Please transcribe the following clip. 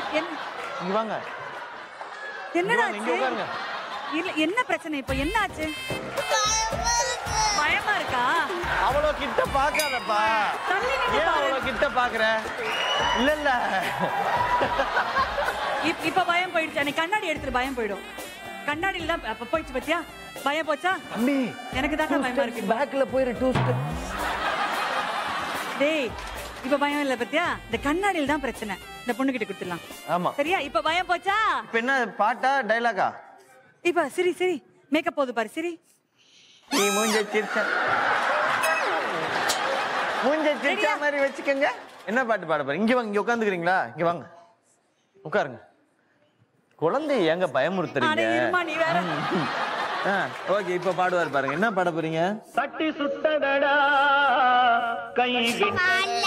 என்ன இங்க வாங்க என்னடா இங்க ஆச்சு உட்காருங்க. இல்ல என்ன பிரச்சனை இப்போ என்ன ஆச்சு பயமா இருக்கா அவ்வளோ கிட்ட பார்க்காதப்பா தள்ளி நின்னு ஏன் பாரு. அவ்வளோ கிட்ட பாக்குற இல்ல இல்ல இப்- இப்ப பயம் போயிடுச்சு நீ கண்ணாடி எடுத்துட்டு பயம் போயிடும் கண்ணாடியில தான் அப்ப போயிடுச்சு பாத்தியா பயம் போச்சா தம்பி எனக்கு தான் பயமா இருக்கு பேக்ல போயிரு டூ ஸ்டெப் டேய் இப்ப பயம் இல்ல பாத்தியா இந்த கண்ணாடியில தான் பிரச்சனை இந்த பொண்ணு கிட்ட கொடுத்துடலாம் ஆமா சரியா இப்ப பயம் போச்சா இப்ப என்ன பாட்டா டைலாகா இப்ப சரி சரி மேக்கப் போகுது பாரு சரி நீ மூஞ்ச சிரிச்ச மூஞ்ச சிரிச்ச மாதிரி வச்சுக்கோங்க என்ன பாட்டு பாட போறீங்க இங்க வாங்க இங்க உட்காந்துக்கிறீங்களா இங்க வாங்க உட்காருங்க குழந்தை ஏங்க அட பயமுறுத்துறீங்க இருமா நீ வேற ஓகே இப்ப பாடுவார் பாருங்க என்ன பாட போறீங்க தட்டி சுட்டதடா கைகள்